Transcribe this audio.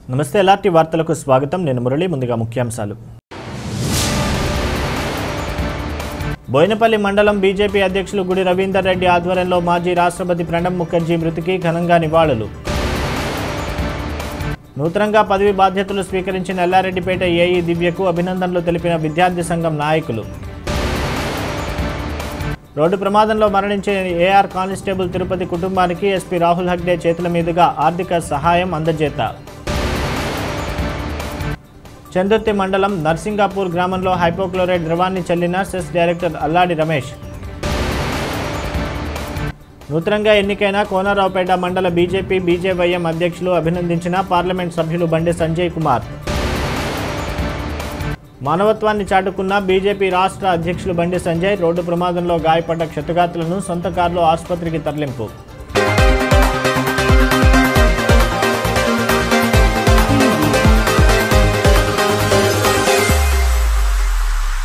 నమస్తే ఎల్ఆర్టీ వార్తలకు స్వాగతం నేను మురళి ముందుగా ముఖ్యాంశాలు బోయినపల్లి మండలం బీజేపీ అధ్యక్షులు గుడి రవీందర్ రెడ్డి ఆధ్వర్యంలో మాజీ రాష్ట్రపతి ప్రణబ్ ముఖర్జీ మృతికి ఘనంగా నివాళులు నూతనంగా పదవి బాధ్యతలు స్వీకరించిన ఎల్లారెడ్డిపేట ఏఈ దివ్యకు అభినందనలు తెలిపిన విద్యార్థి సంఘం నాయకులు రోడ్డు ప్రమాదంలో మరణించిన ఏఆర్ కానిస్టేబుల్ తిరుపతి కుటుంబానికి ఎస్పీ రాహుల్ హగ్డే చేతుల మీదుగా ఆర్థిక సహాయం అందజేత చందుర్తి మండలం నర్సింగాపూర్ గ్రామంలో హైపోక్లోరైడ్ ద్రవాన్ని చల్లిన సెస్ డైరెక్టర్ అల్లాడి రమేష్ నూతనంగా ఎన్నికైన కోనరావుపేట మండల బీజేపీ బీజేవైఎం అధ్యక్షులు అభినందించిన పార్లమెంట్ సభ్యులు బండి సంజయ్ కుమార్ మానవత్వాన్ని చాటుకున్న బీజేపీ రాష్ట్ర అధ్యక్షులు బండి సంజయ్ రోడ్డు ప్రమాదంలో గాయపడ్డ క్షతగాతులను సొంత కారులో ఆసుపత్రికి తరలింపు